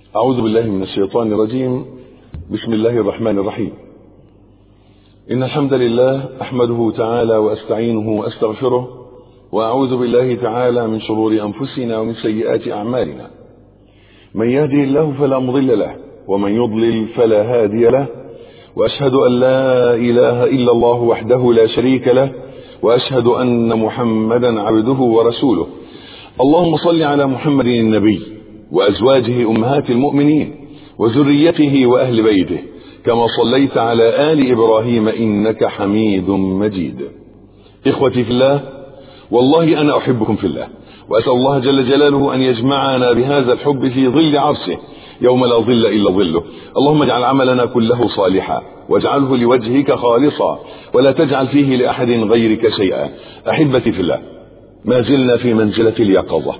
أعوذ بالله من الشيطان الرجيم بسم الله الرحمن الرحيم إن الحمد لله أحمده تعالى وأستعينه وأستغفره وأعوذ بالله تعالى من شرور أنفسنا ومن سيئات أعمالنا من يهدي الله فلا مضل له ومن يضلل فلا هادي له وأشهد أن لا إله إلا الله وحده لا شريك له وأشهد أن محمدا عبده ورسوله اللهم صل على محمد النبي وأزواجه أمهات المؤمنين وذريته وأهل بيته كما صليت على آل إبراهيم إنك حميد مجيد إخوتي في الله والله أنا أحبكم في الله وأسأل الله جل جلاله أن يجمعنا بهذا الحب في ظل عرشه يوم لا ظل إلا ظله اللهم اجعل عملنا كله صالحا واجعله لوجهك خالصا ولا تجعل فيه لأحد غيرك شيئا أحبتي في الله ما زلنا في منزلة اليقظة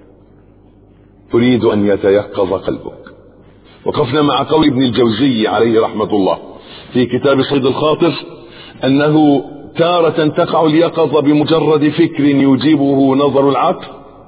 تريد أن يتيقظ قلبك وقفنا مع قول ابن الجوزي عليه رحمة الله في كتاب صيد الخاطر أنه تارة تقع اليقظة بمجرد فكر يجيبه نظر العقل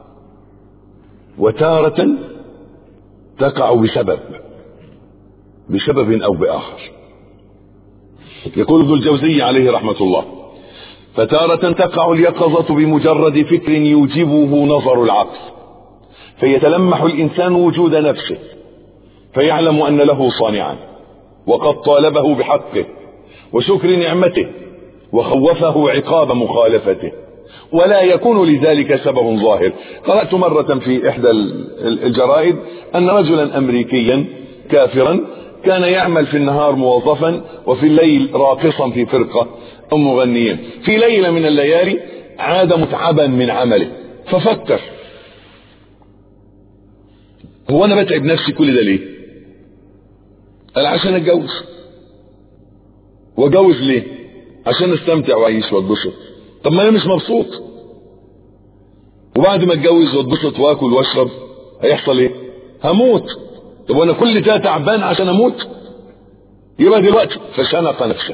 وتارة تقع بسبب بسبب أو بآخر يقول ابن الجوزي عليه رحمة الله فتارة تقع اليقظة بمجرد فكر يوجبه نظر العقل فيتلمح الإنسان وجود نفسه فيعلم أن له صانعا وقد طالبه بحقه وشكر نعمته وخوفه عقاب مخالفته ولا يكون لذلك سبب ظاهر قرأت مرة في إحدى الجرائد أن رجلا أمريكيا كافرا كان يعمل في النهار موظفا وفي الليل راقصا في فرقة أو مغنيا في ليلة من الليالي عاد متعبا من عمله ففكر هو أنا بتعب نفسي كل ده ليه قال عشان اتجوز واتجوز ليه عشان استمتع واعيش واتبسط طب ما انا مش مبسوط وبعد ما اتجوز واتبسط واكل واشرب هيحصل ايه هموت طب وانا كل ده تعبان عشان اموت يبقى دلوقتي فشنق نفسه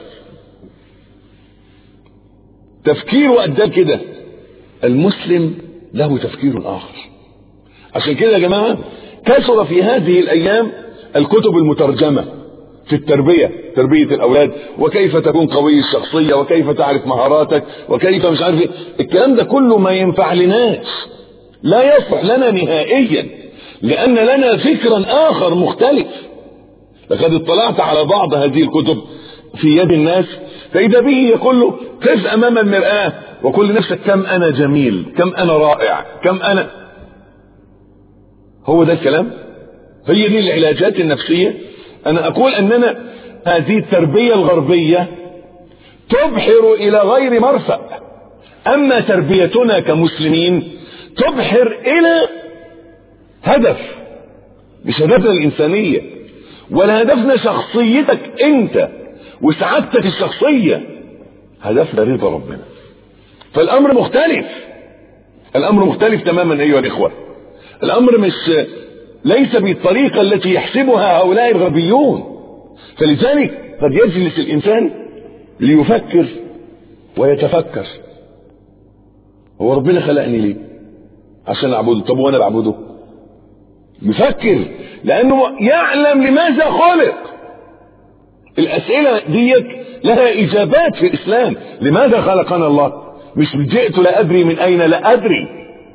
تفكيره اداه كده المسلم له تفكير اخر عشان كده يا جماعه كثر في هذه الايام الكتب المترجمه في التربية تربية الأولاد وكيف تكون قوي الشخصية وكيف تعرف مهاراتك وكيف مش عارف ايه الكلام ده كله ما ينفع لناش لا يصلح لنا نهائيا لأن لنا فكرا آخر مختلف لقد اطلعت على بعض هذه الكتب في يد الناس فإذا به يقول له قف أمام المرآة وقل لنفسك كم أنا جميل كم أنا رائع كم أنا هو ده الكلام هي دي العلاجات النفسية أنا أقول أننا هذه التربية الغربية تبحر إلى غير مرفأ أما تربيتنا كمسلمين تبحر إلى هدف مش هدفنا الإنسانية ولا هدفنا شخصيتك أنت وسعادتك الشخصية هدفنا رضا ربنا فالأمر مختلف الأمر مختلف تماما أيها الإخوة الأمر مش ليس بالطريقة التي يحسبها هؤلاء الغربيون فلذلك قد يجلس الإنسان ليفكر ويتفكر هو ربنا خلقني ليه عشان أعبده طب وأنا بعبده يفكر لأنه يعلم لماذا خلق الأسئلة ديت لها إجابات في الإسلام لماذا خلقنا الله مش جئت لا أدري من أين لا أدري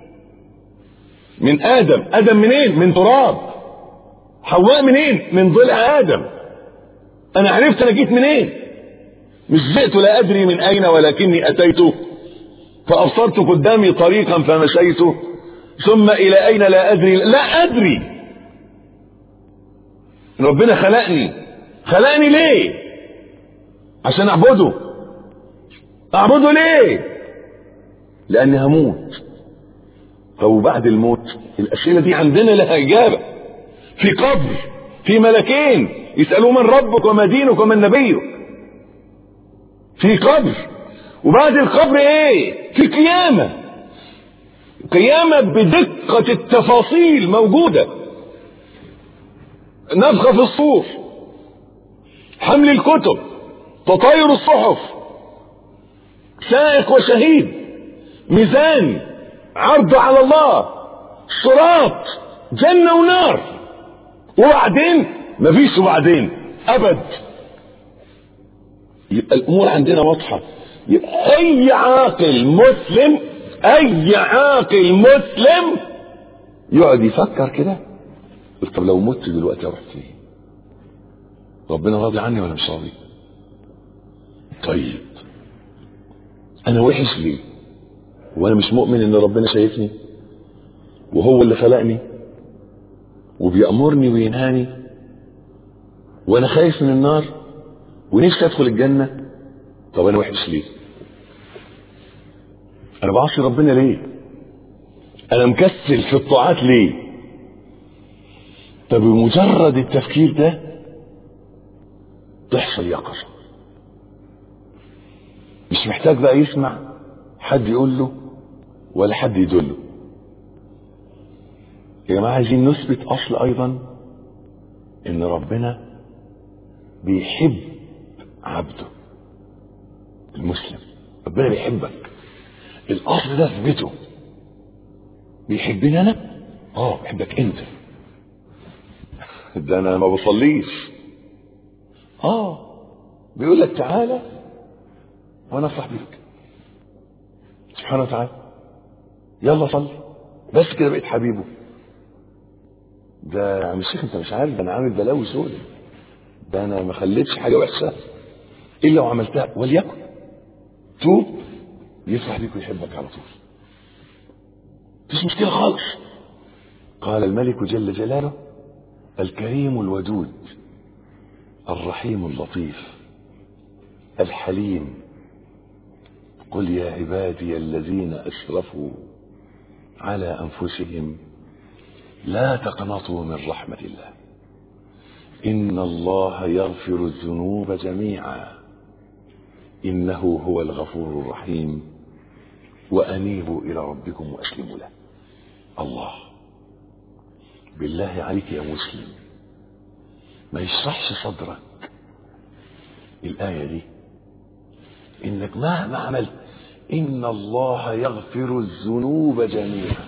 من آدم آدم منين من تراب حواء منين من ضلع آدم أنا عرفت أنا جيت منين مش جئت لا أدري من أين ولكني أتيت فأبصرت قدامي طريقا فمشيت ثم إلى أين لا أدري لا أدري ربنا خلقني خلقني ليه عشان أعبده أعبده ليه لأني هموت طب وبعد الموت الأسئلة دي عندنا لها إجابة في قبر في ملكين يسألوا من ربك وما دينك ومن نبيك في قبر وبعد القبر ايه في قيامة قيامة بدقة التفاصيل موجودة نفخة في الصور حمل الكتب تطاير الصحف سائق وشهيد ميزان عرض على الله صراط جنة ونار وبعدين مفيش وبعدين ابد يبقى الامور عندنا واضحه يبقى اي عاقل مسلم اي عاقل مسلم يقعد يفكر كده يقول طب لو مت دلوقتي اروح فين ربنا راضي عني ولا مش راضي طيب انا وحش ليه وانا مش مؤمن ان ربنا شايفني وهو اللي خلقني وبيأمرني وينهاني وانا خايف من النار ونفسي ادخل الجنة طب انا وحش ليه انا بعصي ربنا ليه انا مكسل في الطاعات ليه طب بمجرد التفكير ده تحصل يقظة مش محتاج بقى يسمع حد يقول له ولا حد يدله يا جماعة عايزين نثبت أصل أيضا إن ربنا بيحب عبده المسلم ربنا بيحبك الأصل ده اثبته بيحبني أنا؟ آه بيحبك أنت ده أنا ما بصليش آه بيقول لك تعالى وأنا أفرح بيك سبحانه وتعالى يلا صلي بس كده بقيت حبيبه ده يا عم الشيخ انت مش عارف ده انا عامل بلاوي سودة ده انا ما خليتش حاجه وحشه الا وعملتها وليكن توب يفرح بيك ويحبك على طول مفيش مشكله خالص قال الملك جل جلاله الكريم الودود الرحيم اللطيف الحليم قل يا عبادي الذين اسرفوا على انفسهم لا تقنطوا من رحمه الله ان الله يغفر الذنوب جميعا انه هو الغفور الرحيم وانيبوا الى ربكم واسلموا له الله بالله عليك يا مسلم ما يشرحش صدرك الايه دي انك مهما عملت ان الله يغفر الذنوب جميعا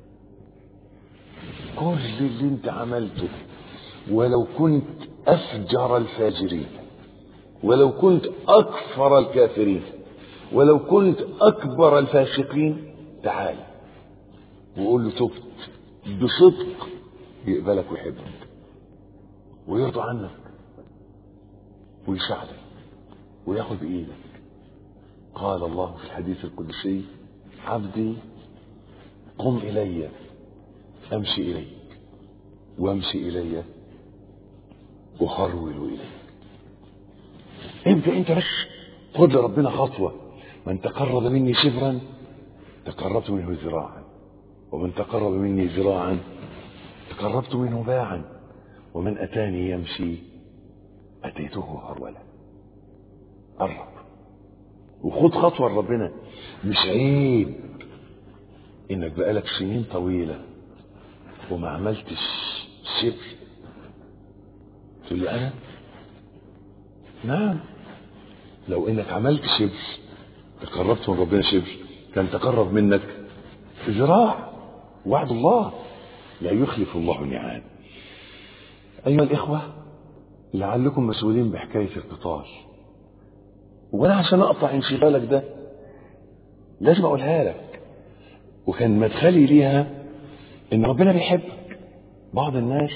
كل اللي انت عملته ولو كنت افجر الفاجرين ولو كنت اكفر الكافرين ولو كنت اكبر الفاسقين تعال وقول له تبت بصدق يقبلك ويحبك ويرضى عنك ويساعدك وياخد بايدك قال الله في الحديث القدسي عبدي قم الي امشي اليك وامشي الي اهرول اليك ابدا انت بس خد لربنا خطوه من تقرب مني شبرا تقربت منه ذراعا ومن تقرب مني ذراعا تقربت منه باعا ومن اتاني يمشي اتيته هرولا قرب وخد خطوه لربنا مش عيب انك بقالك سنين طويله وما عملتش شبر تقول لي انا نعم لو انك عملت شبر تقربت من ربنا شبر كان تقرب منك ذراع وعد الله لا يخلف الله الميعاد ايها الاخوه لعلكم مسؤولين بحكايه القتال وانا عشان اقطع انشغالك ده لازم اقولها لك وكان مدخلي ليها ان ربنا بيحبك بعض الناس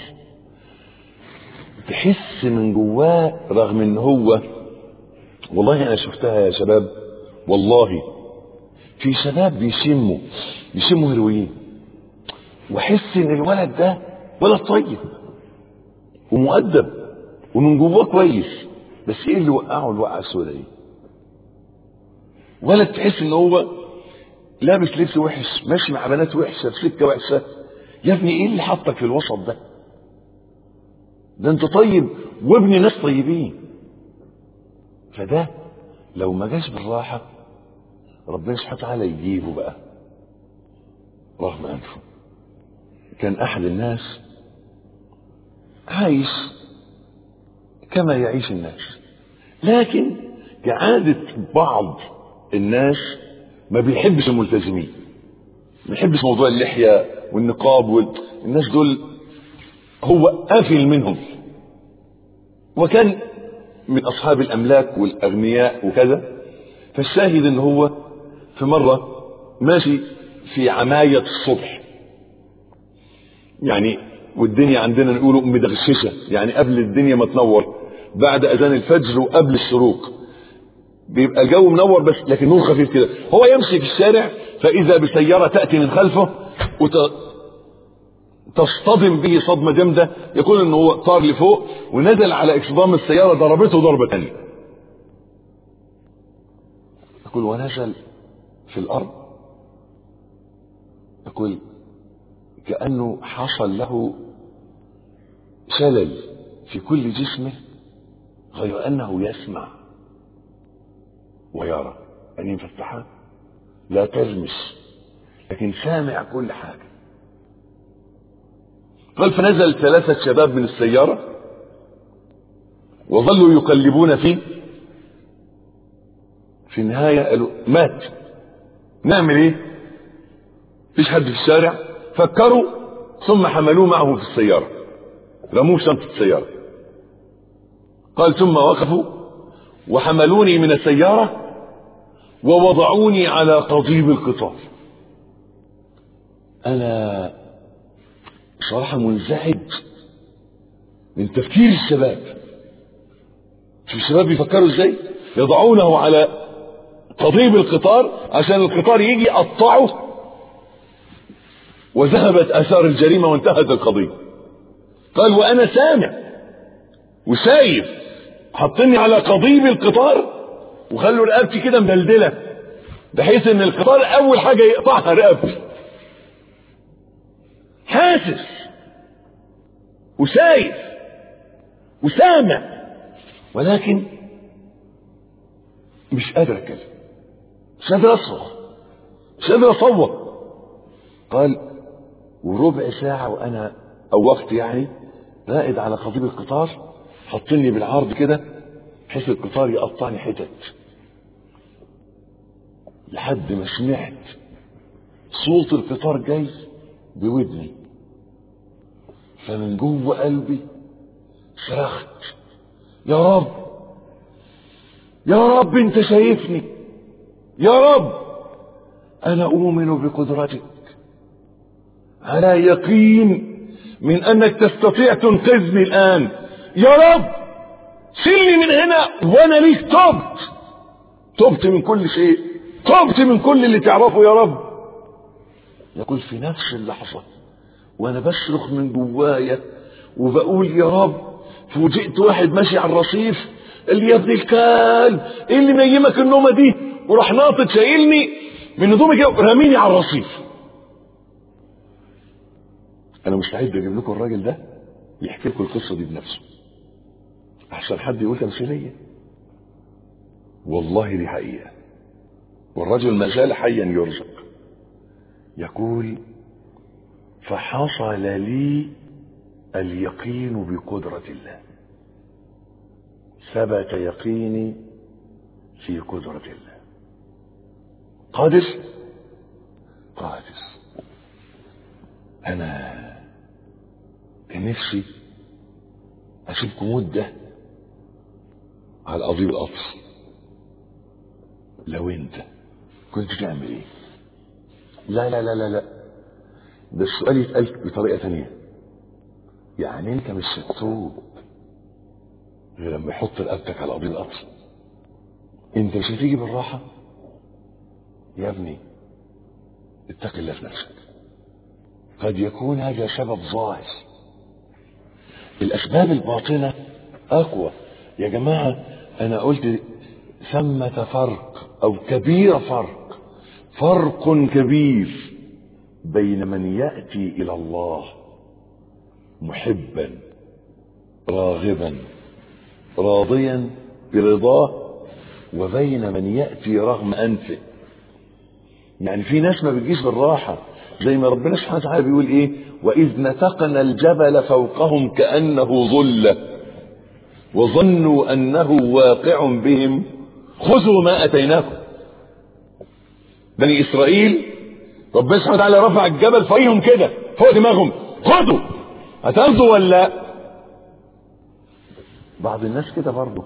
تحس من جواه رغم ان هو والله انا شفتها يا شباب والله في شباب بيشموا بيشموا هيروين واحس ان الولد ده ولد طيب ومؤدب ومن جواه كويس بس ايه اللي وقعه الوقعه السوداء دي ولد تحس ان هو لابس لبس وحش ماشي مع بنات وحشه في سكه وحشه يا ابني ايه اللي حطك في الوسط ده ده انت طيب وابن ناس طيبين فده لو ما جاش بالراحة ربنا سبحانه وتعالى يجيبه بقى رغم أنفه كان أحد الناس عايش كما يعيش الناس لكن كعادة بعض الناس ما بيحبش الملتزمين ما بيحبش موضوع اللحية والنقاب وال... الناس دول هو قافل منهم وكان من أصحاب الأملاك والأغنياء وكذا فالشاهد إن هو في مرة ماشي في عماية الصبح يعني والدنيا عندنا نقوله مدغششة يعني قبل الدنيا ما تنور بعد أذان الفجر وقبل الشروق بيبقى الجو منور بس لكن نور خفيف كده هو يمشي في الشارع فإذا بسيارة تأتي من خلفه وت... تصطدم به صدمة جامدة يكون انه هو طار لفوق ونزل على اكسدام السيارة ضربته ضربة ثانية يقول ونزل في الارض يقول كأنه حصل له شلل في كل جسمه غير انه يسمع ويرى عينيه مفتحة لا تلمس لكن سامع كل حاجة قال فنزل ثلاثة شباب من السيارة وظلوا يقلبون فيه في النهاية قالوا مات نعمل ايه فيش حد في الشارع فكروا ثم حملوه معه في السيارة رموه شنطة السيارة قال ثم وقفوا وحملوني من السيارة ووضعوني على قضيب القطار انا صراحة منزعج من تفكير الشباب شوف الشباب بيفكروا ازاي يضعونه على قضيب القطار عشان القطار يجي يقطعه وذهبت اثار الجريمة وانتهت القضية قال وانا سامع وشايف حاطيني على قضيب القطار وخلوا رقبتي كده مدلدلة بحيث ان القطار اول حاجة يقطعها رقبتي حاسس وشايف وسامع ولكن مش قادر اتكلم مش قادر اصرخ مش قادر اصوت قال وربع ساعة وانا او وقت يعني رائد على قضيب القطار حاطيني بالعرض كده بحيث القطار يقطعني حتت لحد ما سمعت صوت القطار جاي بودني فمن جوه قلبي صرخت يا رب يا رب انت شايفني يا رب انا اؤمن بقدرتك على يقين من انك تستطيع تنقذني الان يا رب شيلني من هنا وانا ليك تبت تبت من كل شيء تبت من كل اللي تعرفه يا رب يقول في نفس اللحظة وانا بصرخ من جوايا وبقول يا رب فوجئت واحد ماشي على الرصيف اللي يا ابن الكلب ايه اللي نيمك النومه دي وراح ناطط شايلني من هدومي كده راميني على الرصيف انا مستعد اجيب لكم الراجل ده يحكي لكم القصه دي بنفسه احسن حد يقول تمثيليه والله دي حقيقه والرجل ما زال حيا يرزق يقول فحصل لي اليقين بقدرة الله ثبت يقيني في قدرة الله قادر قادر أنا كان نفسي أسيبكم مدة على قضيب القطر لو أنت كنت تعمل إيه؟ لا لا لا لا لا ده السؤال يتقال بطريقة ثانية يعني انت مش هتتوب غير لما يحط رقبتك على قضيب القطر انت مش هتيجي بالراحة يا ابني اتق الله في نفسك قد يكون هذا سبب ظاهر الاسباب الباطنة اقوى يا جماعة انا قلت ثمة فرق او كبير فرق فرق كبير بين من ياتي الى الله محبا راغبا راضيا برضاه وبين من ياتي رغم انفه يعني في ناس ما بتجيش بالراحه زي ما ربنا سبحانه وتعالى بيقول ايه واذ نتقنا الجبل فوقهم كانه ظله وظنوا انه واقع بهم خذوا ما اتيناكم بني اسرائيل ربنا سبحانه وتعالى رفع الجبل فوقهم كده فوق دماغهم خذوا هتاخده ولا لا بعض الناس كده برضه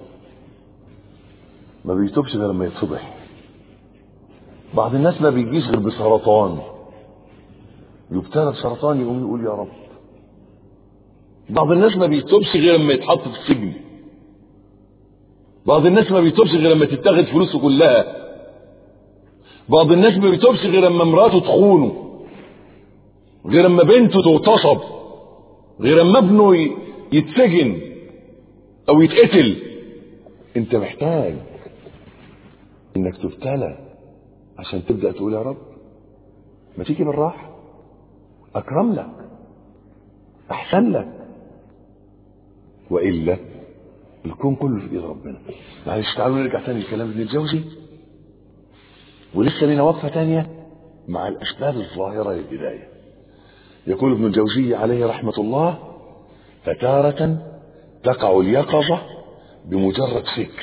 ما بيتوبش غير لما يتفضح بعض الناس ما بيجيش غير بسرطان يبتلى بسرطان يقوم يقول يا رب بعض الناس ما بيتوبش غير لما يتحط في السجن بعض الناس ما بيتوبش غير لما تتاخد فلوسه كلها بعض الناس ما بيتوبش غير لما مراته تخونه غير لما بنته تغتصب غير لما ابنه ي- يتسجن او يتقتل انت محتاج انك تبتلى عشان تبدا تقول يا رب ما تيجي بالراحه اكرم لك احسن لك والا الكون كله في ايد ربنا معلش تعالوا نرجع تاني لكلام ابن الجوزي ولسه لنا وقفه تانيه مع الاسباب الظاهره للبدايه يقول ابن الجوزي عليه رحمه الله فتاره تقع اليقظه بمجرد فكر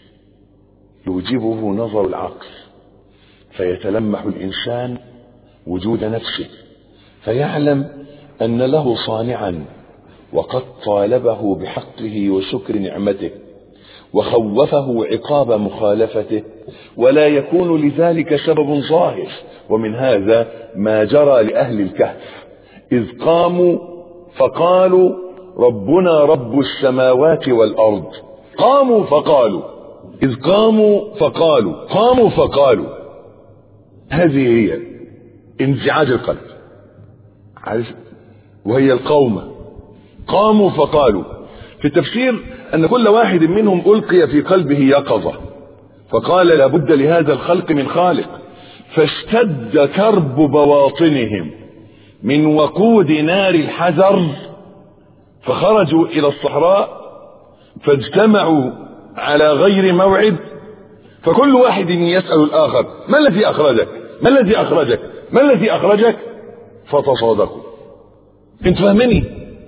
يوجبه نظر العقل فيتلمح الانسان وجود نفسه فيعلم ان له صانعا وقد طالبه بحقه وشكر نعمته وخوفه عقاب مخالفته ولا يكون لذلك سبب ظاهر ومن هذا ما جرى لاهل الكهف اذ قاموا فقالوا ربنا رب السماوات والارض قاموا فقالوا اذ قاموا فقالوا قاموا فقالوا هذه هي انزعاج القلب عارف وهي القومه قاموا فقالوا في التفسير أن كل واحد منهم ألقي في قلبه يقظة فقال لابد لهذا الخلق من خالق فاشتد كرب بواطنهم من وقود نار الحذر فخرجوا إلى الصحراء فاجتمعوا على غير موعد فكل واحد يسأل الآخر ما الذي أخرجك ما الذي أخرجك ما الذي أخرجك فتصادقوا انت فاهمني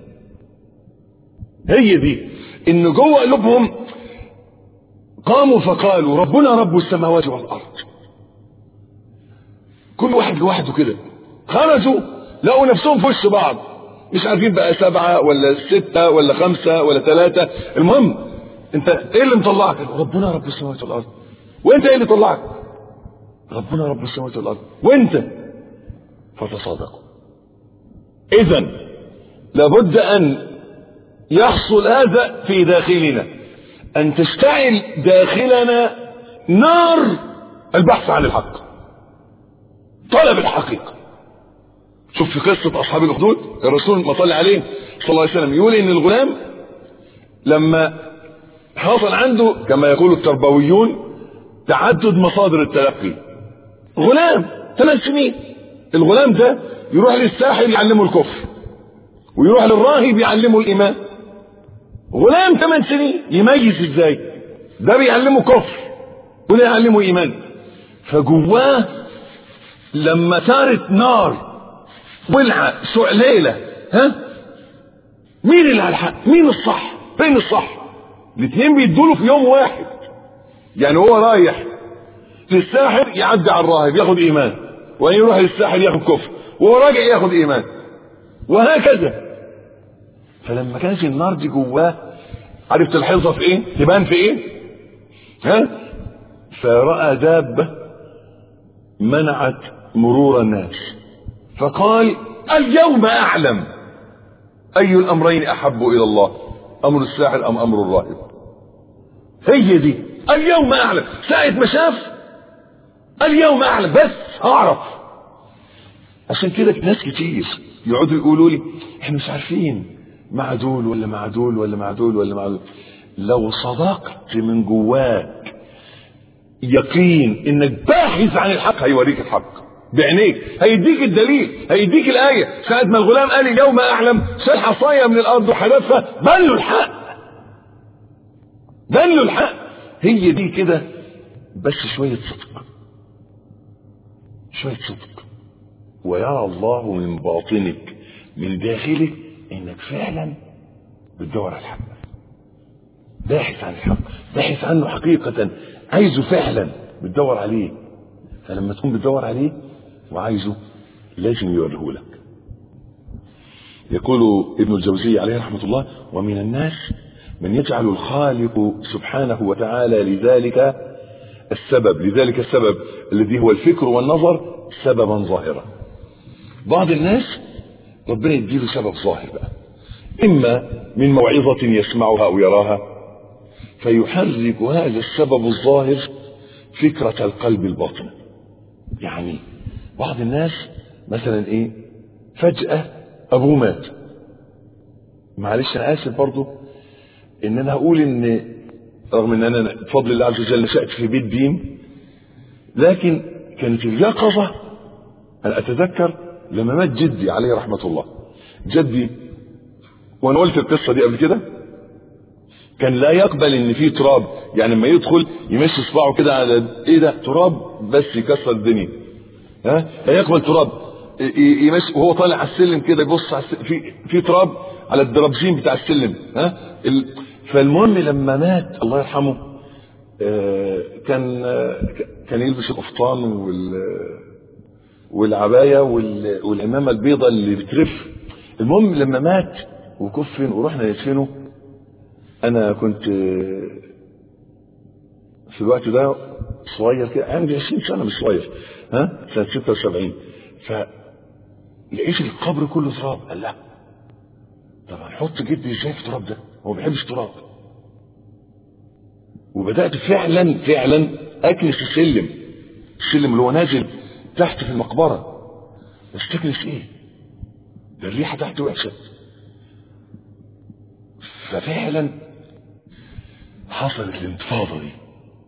هي دي ان جوه قلوبهم قاموا فقالوا ربنا رب السماوات والارض كل واحد لوحده كده خرجوا لقوا نفسهم في وش بعض مش عارفين بقى سبعة ولا ستة ولا خمسة ولا ثلاثة المهم انت ايه اللي مطلعك ربنا رب السماوات والارض وانت ايه اللي طلعك ربنا رب السماوات والارض وانت فتصادقوا اذا لابد ان يحصل هذا في داخلنا ان تشتعل داخلنا نار البحث عن الحق طلب الحقيقه شوف في قصه اصحاب الاخدود الرسول ما صلى عليه صلى الله عليه وسلم يقول ان الغلام لما حصل عنده كما يقول التربويون تعدد مصادر التلقي غلام ثمان سنين الغلام ده يروح للساحر يعلمه الكفر ويروح للراهب يعلمه الايمان غلام ثمان سنين يميز ازاي ده بيعلمه كفر وده يعلمه ايمان فجواه لما صارت نار ولعه ليله ها مين اللي على الحق مين الصح فين الصح الاثنين بيدوا في يوم واحد يعني هو رايح للساحر يعدي على الراهب ياخد ايمان وبعدين يروح للساحر ياخد كفر وهو راجع ياخد ايمان وهكذا فلما كانت النار دي جواه عارف تلحظها في ايه تبان في ايه ها فراى دابه منعت مرور الناس فقال اليوم اعلم اي الامرين احب الى الله امر الساحر ام امر الراهب هي دي اليوم اعلم ساعه ما شاف اليوم اعلم بس اعرف عشان كده ناس كتير يقعدوا يقولوا لي احنا مش عارفين مع دول ولا مع دول ولا مع دول ولا مع دول لو صدقت من جواك يقين انك باحث عن الحق هيوريك الحق بعينيك هيديك الدليل هيديك الآية ساعة ما الغلام قال اليوم أعلم شال حصايا من الأرض وحذفها بان له الحق بان له الحق هي دي كده بس شوية صدق شوية صدق ويرى الله من باطنك من داخلك انك فعلا بتدور على الحق باحث عن الحق باحث عنه حقيقة عايزه فعلا بتدور عليه فلما تكون بتدور عليه وعايزه لازم يوريه لك يقول ابن الجوزي عليه رحمة الله ومن الناس من يجعل الخالق سبحانه وتعالى لذلك السبب لذلك السبب الذي هو الفكر والنظر سببا ظاهرا بعض الناس ربنا يديله سبب ظاهر بقى إما من موعظة يسمعها أو يراها فيحرك هذا السبب الظاهر فكرة القلب الباطن يعني بعض الناس مثلا ايه فجأة ابوه مات معلش انا اسف برضه ان انا هقول ان رغم ان انا بفضل الله عز وجل نشأت في بيت دين لكن كانت اليقظة انا اتذكر لما مات جدي عليه رحمة الله جدي وانا قلت القصة دي قبل كده كان لا يقبل ان في تراب يعني لما يدخل يمشي صباعه كده على ايه ده تراب بس يكسر الدنيا ها لا يقبل تراب يمشي وهو طالع على السلم كده يبص على السلم في في تراب على الدرابزين بتاع السلم ها ال... فالمهم لما مات الله يرحمه آه كان آه كان يلبس القفطان وال والعبايه وال... والعمامه البيضاء اللي بترف المهم لما مات وكفن ورحنا ندفنه انا كنت في الوقت ده صغير كده عندي 20 سنه مش صغير ها سنه 76 فلقيت القبر كله تراب قال لا طب هنحط جدي ازاي في التراب ده هو ما بيحبش التراب وبدات فعلا فعلا اكنس السلم السلم اللي هو نازل تحت في المقبره بس تكنس ايه ده الريحه تحت وحشه ففعلا حصلت الانتفاضه دي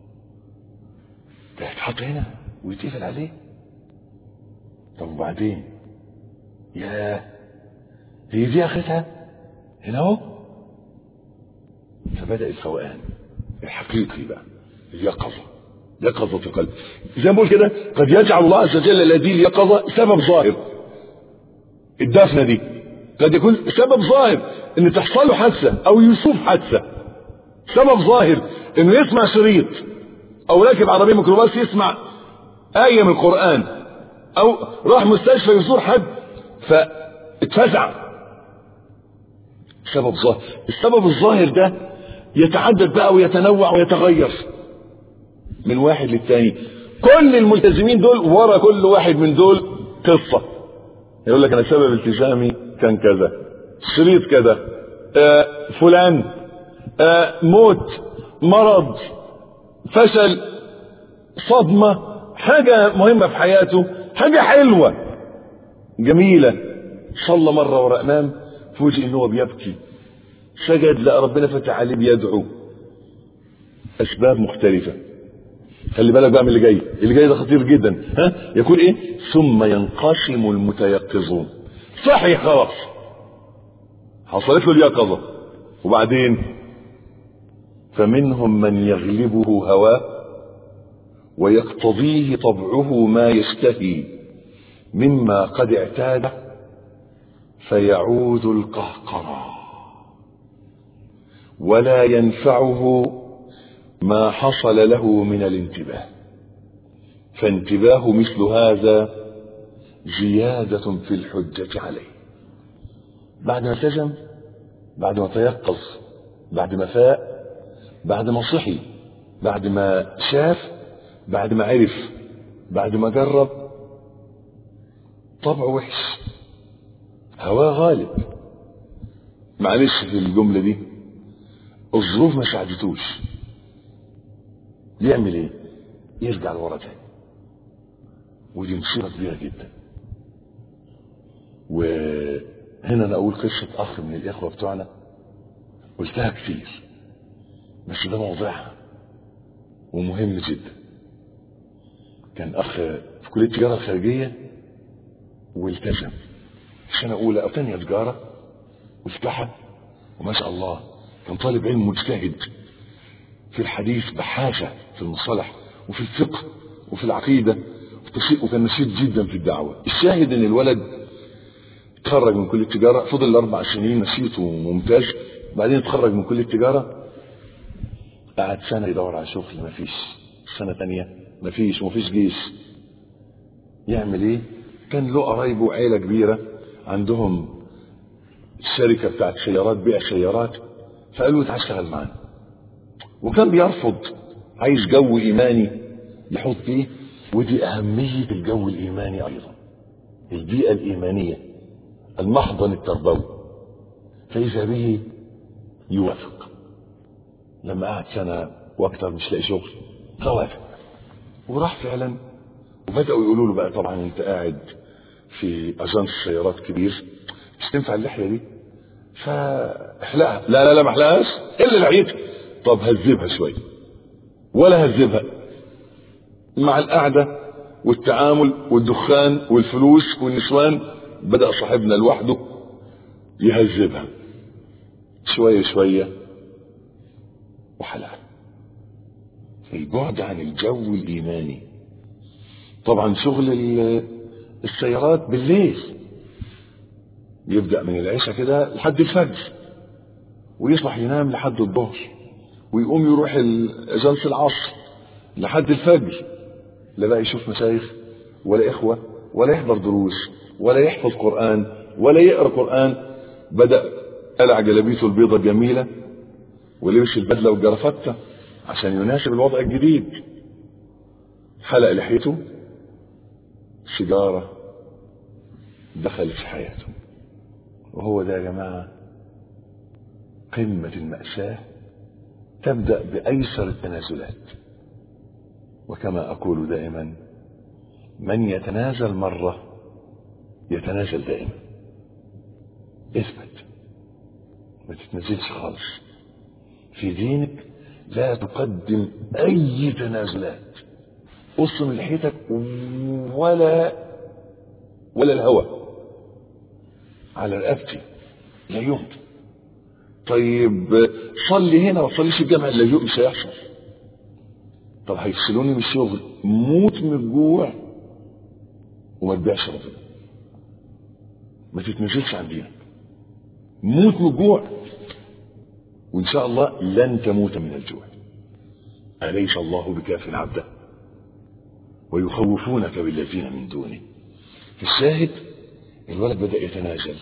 ده هيتحط هنا ويتقفل عليه طب وبعدين يا هي دي اخرتها هنا اهو فبدا الفوقان الحقيقي بقى اليقظه يقظه في القلب زي ما بقول كده قد يجعل الله عز وجل هذه اليقظه سبب ظاهر الدفنه دي قد يكون سبب ظاهر ان تحصل له حادثه او يصوب حادثه سبب ظاهر انه يسمع شريط او راكب عربيه ميكروباص يسمع ايه من القران او راح مستشفى يزور حد فاتفزع سبب ظاهر السبب الظاهر ده يتعدد بقى ويتنوع ويتغير من واحد للتاني كل الملتزمين دول ورا كل واحد من دول قصه يقول لك انا سبب التزامي كان كذا شريط كذا آه فلان آه موت مرض فشل صدمة حاجة مهمة في حياته حاجة حلوة جميلة صلى مرة ورا إمام فوجئ إن هو بيبكي سجد لقى ربنا فتح عليه بيدعو أسباب مختلفة خلي بالك بقى من اللي جاي اللي جاي ده خطير جدا ها يقول ايه ثم ينقسم المتيقظون صحي خلاص حصلت له اليقظه وبعدين فمنهم من يغلبه هواه ويقتضيه طبعه ما يشتهي مما قد اعتاد فيعود القهقرى ولا ينفعه ما حصل له من الانتباه فانتباه مثل هذا زيادة في الحجة عليه بعد ما التزم بعد ما تيقظ بعد ما فاق بعد ما صحي بعد ما شاف بعد ما عرف بعد ما جرب طبعه وحش هواه غالب معلش في الجملة دي الظروف ما ساعدتوش يعمل ايه يرجع لورا تاني ودي مصيبة كبيرة جدا وهنا انا اقول قصة اخ من الاخوة بتوعنا قلتها كتير بس ده موضوعها ومهم جدا كان اخ في كلية التجارة الخارجية والتزم سنة اولى او ثانية تجارة وافتحها وما شاء الله كان طالب علم مجتهد في الحديث بحاجة في المصطلح وفي الفقه وفي العقيدة وكان نشيط جدا في الدعوة الشاهد ان الولد تخرج من كلية التجارة فضل اربع سنين نشيط وممتاز بعدين تخرج من كلية التجارة قعد سنة يدور على شغل مفيش سنة تانية مفيش ومفيش جيش يعمل ايه كان له قرايبه عيلة كبيرة عندهم الشركة بتاعت سيارات بيع سيارات فقالوا تعال اشتغل معانا وكان بيرفض عايز جو إيماني يحط فيه ودي أهمية الجو الإيماني أيضا البيئة الإيمانية المحضن التربوي فإذا به يوافق لما قعد سنة وأكثر مش لاقي شغل فوافق وراح فعلا وبدأوا يقولوا له بقى طبعا أنت قاعد في أجانس سيارات كبير مش تنفع اللحية دي فاحلقها لا لا لا ما احلقهاش إلا لحيتك طب هذبها شوية ولا هذبها مع القعدة والتعامل والدخان والفلوس والنسوان بدأ صاحبنا لوحده يهذبها شوية شوية وحلال البعد عن الجو الإيماني طبعا شغل السيارات بالليل يبدأ من العشاء كده لحد الفجر ويصبح ينام لحد الظهر ويقوم يروح اجانس العصر لحد الفجر لا بقى يشوف مشايخ ولا إخوة ولا يحضر دروس ولا يحفظ قرآن ولا يقرأ قرآن بدأ قلع جلابيته البيضة الجميلة ولبس البدلة والجرافته عشان يناسب الوضع الجديد حلق لحيته سيجارة دخلت في حياته وهو ده يا جماعة قمة المأساة تبدأ بأيسر التنازلات وكما أقول دائما من يتنازل مرة يتنازل دائما اثبت ما تتنازلش خالص في دينك لا تقدم أي تنازلات قص من لحيتك ولا ولا الهوى على رقبتي لا يمكن طيب صلي هنا ما تصليش في الجامع لا يمكن مش هيحصل طب هيفصلوني من الشغل موت من الجوع وما تبيعش ربنا ما تتنزلش عن دينك موت من الجوع وان شاء الله لن تموت من الجوع اليس الله بكاف عبده ويخوفونك بالذين من دونه في الشاهد الولد بدا يتنازل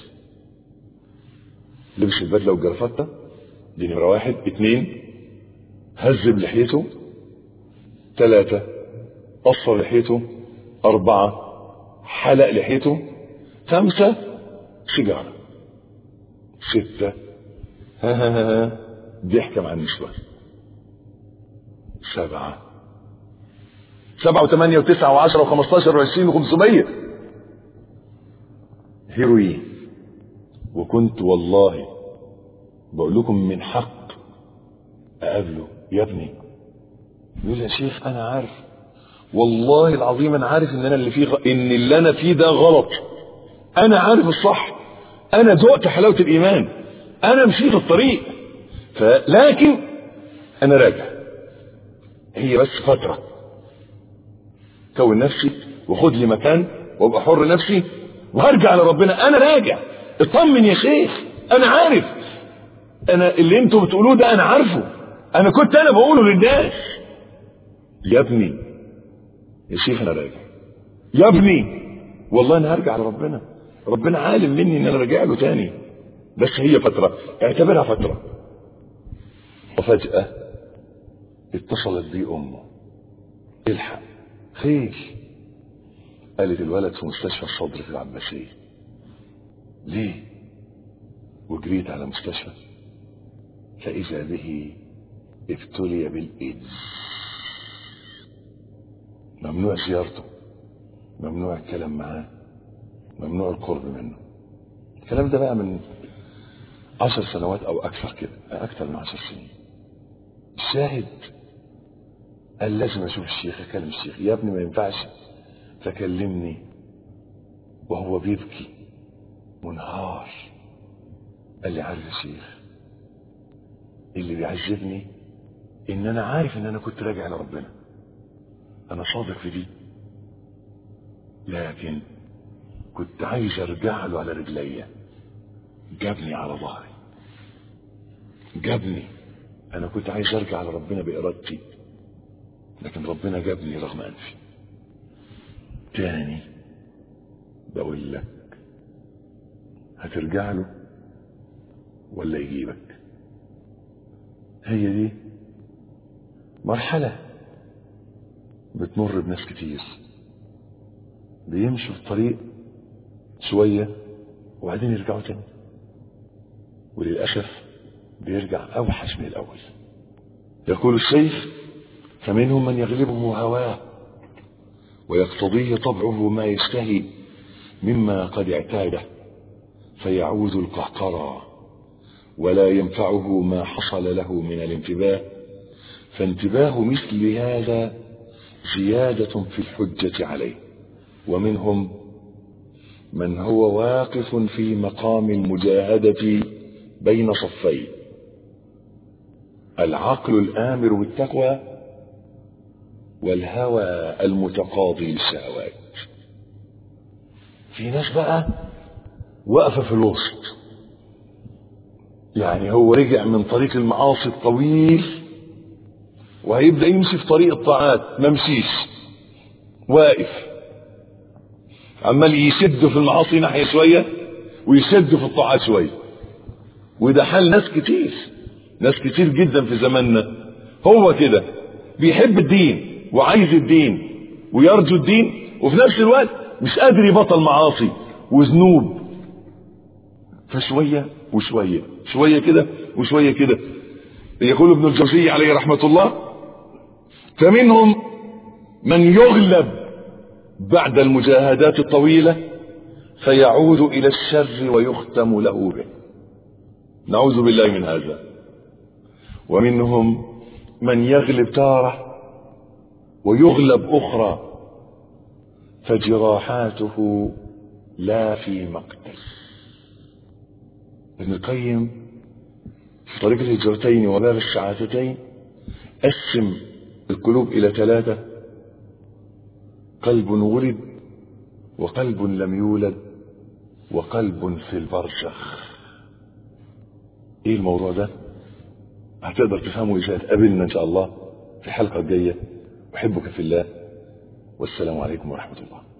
لبس البدله والجرافته دي نمره واحد اثنين هذب لحيته ثلاثة قصر لحيته أربعة حلق لحيته خمسة سيجارة ستة ها ها ها ها ضحك مع النسوان سبعة سبعة وثمانية وتسعة وعشرة وخمستاشر وعشرين وخمسمية هيروين وكنت والله بقول لكم من حق أقابله يا ابني يقول يا شيخ أنا عارف والله العظيم أنا عارف إن أنا اللي فيه غ... إن اللي أنا فيه ده غلط أنا عارف الصح أنا ذقت حلاوة الإيمان أنا مشيت الطريق فلكن أنا راجع هي بس فترة كون نفسي وخد لي مكان وابقى حر نفسي وهرجع لربنا انا راجع اطمن يا شيخ انا عارف انا اللي انتوا بتقولوه ده انا عارفه انا كنت انا بقوله للناس يا ابني يا شيخ انا راجع يا ابني والله انا هرجع لربنا ربنا عالم مني ان انا راجع له تاني بس هي فترة اعتبرها فترة وفجأة اتصلت بي امه الحق خير قالت الولد في مستشفى الصدر في العباسية ليه وجريت على مستشفى فإذا به ابتلي بالإيدز ممنوع زيارته ممنوع الكلام معاه ممنوع القرب منه الكلام ده بقى من عشر سنوات أو أكثر كده أكثر من عشر سنين الشاهد قال لازم أشوف الشيخ أكلم الشيخ يا ابني ما ينفعش فكلمني وهو بيبكي منهار قال لي عارف يا شيخ اللي بيعذبني ان انا عارف ان انا كنت راجع لربنا انا صادق في دي لكن كنت عايز ارجع له على رجليا جابني على ظهري جابني انا كنت عايز ارجع لربنا بارادتي لكن ربنا جابني رغم انفي تاني بقول لك هترجع له ولا يجيبك هي دي مرحلة بتمر بناس كتير بيمشوا في الطريق شوية وبعدين يرجعوا تاني وللأسف بيرجع أوحش من الأول يقول الشيخ فمنهم من يغلبه هواه ويقتضيه طبعه ما يشتهي مما قد اعتاده فيعود القهقرى ولا ينفعه ما حصل له من الانتباه فانتباه مثل هذا زيادة في الحجة عليه ومنهم من هو واقف في مقام المجاهدة بين صفين العقل الآمر بالتقوى والهوى المتقاضي للشهوات في ناس بقى واقفة في الوسط يعني هو رجع من طريق المعاصي الطويل وهيبدأ يمشي في طريق الطاعات ما مشيش واقف عمال يشد في المعاصي ناحية شوية ويشد في الطاعات شوية وده حال ناس كتير ناس كتير جدا في زماننا هو كده بيحب الدين وعايز الدين ويرجو الدين وفي نفس الوقت مش قادر يبطل معاصي وذنوب فشوية وشوية شوية كده وشوية كده يقول ابن الجوزي عليه رحمة الله فمنهم من يغلب بعد المجاهدات الطويلة فيعود إلى الشر ويختم له به نعوذ بالله من هذا ومنهم من يغلب تارة ويغلب أخرى فجراحاته لا في مقتل ابن القيم في طريق الهجرتين وباب الشعاثتين قسم القلوب إلى ثلاثة قلب ولد وقلب لم يولد وقلب في البرزخ ايه الموضوع ده هتقدر تفهمه اذا تقابلنا ان شاء الله في الحلقه الجايه احبك في الله والسلام عليكم ورحمه الله